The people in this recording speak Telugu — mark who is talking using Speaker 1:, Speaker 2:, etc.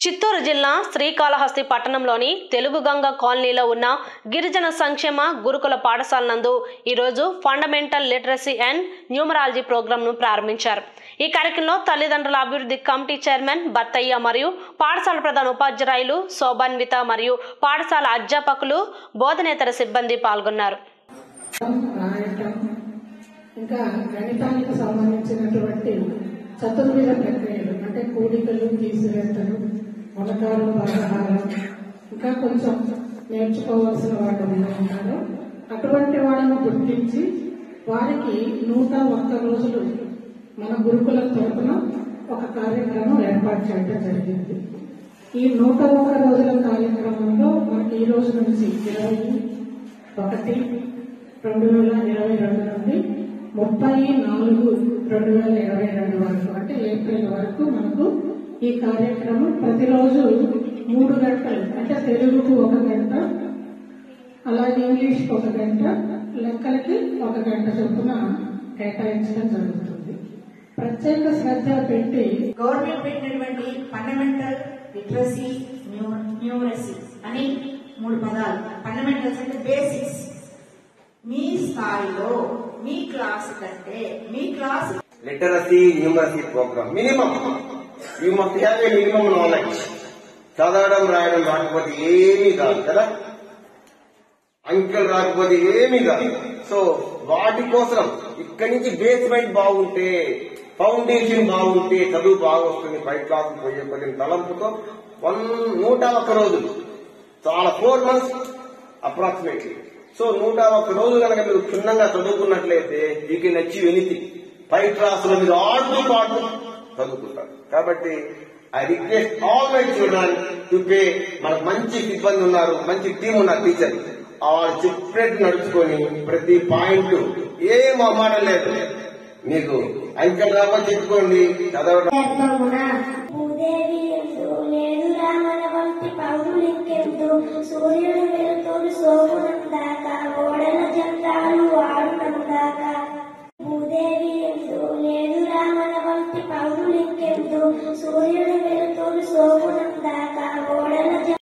Speaker 1: చిత్తూరు జిల్లా శ్రీకాళహస్తి పట్టణంలోని తెలుగుగంగ కాలనీలో ఉన్న గిరిజన సంక్షేమ గురుకుల పాఠశాల నందు ఈరోజు ఫండమెంటల్ లిటరసీ అండ్ న్యూమరాలజీ ప్రోగ్రాంను ప్రారంభించారు ఈ కార్యక్రమంలో తల్లిదండ్రుల అభివృద్ధి కమిటీ చైర్మన్ బత్తయ్య మరియు పాఠశాల ప్రధాన ఉపాధ్యాయులు శోభాన్విత మరియు పాఠశాల అధ్యాపకులు బోధనేతర సిబ్బంది పాల్గొన్నారు
Speaker 2: రాయటం ఇంకా గణితానికి సంబంధించినటువంటి చతుర్విధ ప్రక్రియలు అంటే కూడికలు తీసివేతలు మొలకాలు పదహారం ఇంకా కొంచెం నేర్చుకోవాల్సిన వాళ్ళు ఉన్నారు అటువంటి వాళ్ళను గుర్తించి వారికి నూట ఒక్క రోజులు మన గురుకుల తరపున ఒక కార్యక్రమం ఏర్పాటు చేయడం జరిగింది ఈ నూట ఒక్క రోజుల కార్యక్రమంలో మనకి ఈ రోజు నుంచి ఇరవై ఒకటి రెండు వేల ఇరవై రెండు నుండి ముప్పై నాలుగు రెండు వేల ఇరవై రెండు వరకు అంటే ఏప్రిల్ వరకు మనకు ఈ కార్యక్రమం ప్రతిరోజు మూడు గంటలు అంటే తెలుగుకు ఒక గంట అలాగే ఇంగ్లీష్కి ఒక గంట లెక్కలకి ఒక గంట చొప్పున కేటాయించడం జరుగుతుంది ప్రత్యేక శ్రద్ధ పెట్టి
Speaker 3: గవర్నమెంట్ పెట్టినటువంటి ఫండమెంటల్ లిటరసీ న్యూమరసీ అని మూడు పదాలు ఫండమెంటల్స్ అంటే బేసిక్స్ మీ స్థాయిలో మీ క్లాస్ కంటే మీ class
Speaker 4: literacy numeracy program. Minimum. You must have a minimum knowledge. చదవడం రాయడం రాకపోతే ఏమీ కాదు కదా అంకెలు రాకపోతే ఏమీ కాదు సో వాటి కోసం ఇక్కడి నుంచి బేస్మెంట్ బాగుంటే ఫౌండేషన్ బాగుంటే చదువు బాగా వస్తుంది పై క్లాస్ పోయే కొన్ని తలంపుతో వన్ నూట ఒక్క రోజులు చాలా ఫోర్ మంత్స్ అప్రాక్సిమేట్లీ సో నూట ఒక్క రోజు కనుక మీరు క్షుణ్ణంగా చదువుకున్నట్లయితే మీకు నచ్చి వెనితి పై క్లాసులో మీరు ఆడుతూ పాటు చదువుకుంటారు కాబట్టి I request all my children to pay మనకు మంచి సిబ్బంది ఉన్నారు మంచి టీం ఉన్నారు టీచర్ వాళ్ళు చెప్పినట్టు నడుచుకొని ప్రతి పాయింట్ ఏం మాట లేదు మీకు అంకెలు రాబో చెప్పుకోండి చదవడం
Speaker 5: భూదేవి ఎందు లేదు రామన వంటి పౌరులింకెందు సూర్యుడు వెలుతురు సోమునం దాకా ఓడ